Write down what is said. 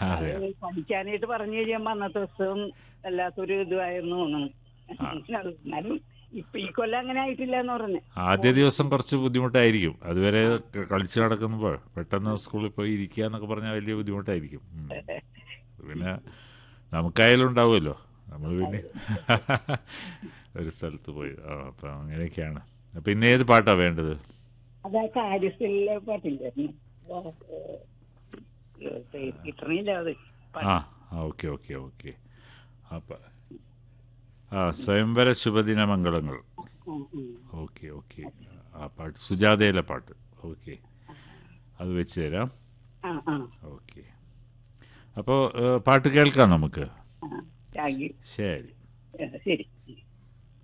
അതെ അത് പഠിക്കാനായിട്ട് പറഞ്ഞു കഴിയുമ്പോ അന്നത്തെ ദിവസവും വല്ലാത്തൊരു ഇതുമായിരുന്നു തോന്നുന്നു എന്നാലും ഇപ്പൊ ഈ കൊല്ലം അങ്ങനെ ആയിട്ടില്ല എന്ന് പറഞ്ഞു ആദ്യ ദിവസം കുറച്ച് ബുദ്ധിമുട്ടായിരിക്കും അതുവരെ ക- കളിച്ച് നടക്കുമ്പോൾ പെട്ടെന്ന് സ്കൂളിൽ പോയി ഇരിക്കുക എന്നൊക്കെ പറഞ്ഞാൽ വലിയ ബുദ്ധിമുട്ടായിരിക്കും ഉം. പിന്നെ നമുക്കായാലും ഉണ്ടാവുമല്ലോ നമ്മൾ പിന്നെ ഒരു സ്ഥലത്ത് പോയി ആ അപ്പം അങ്ങനെയൊക്കെയാണ് അപ്പം ഇന്ന് ഏത് പാട്ടാണ് വേണ്ടത് അതാ കാര്യസ്ഥലിലെ പാട്ടില്ലായിരുന്നു കിട്ടണില്ല അത് ആ ആ ഓക്കെ ഓക്കെ ഓക്കെ അപ്പം ആ സ്വയംവര ശുഭദിന മംഗളങ്ങൾ ഉം, ഉം. ഓക്കെ ഓക്കെ ആ പാട്ട് സുജാതയിലെ പാട്ട് ഓക്കെ അത് വെച്ച് തരാം ആ ആ ഓക്കെ അപ്പോൾ പാട്ട് കേൾക്കാം നമുക്ക് ആ താങ്ക് യു ശരി ശരി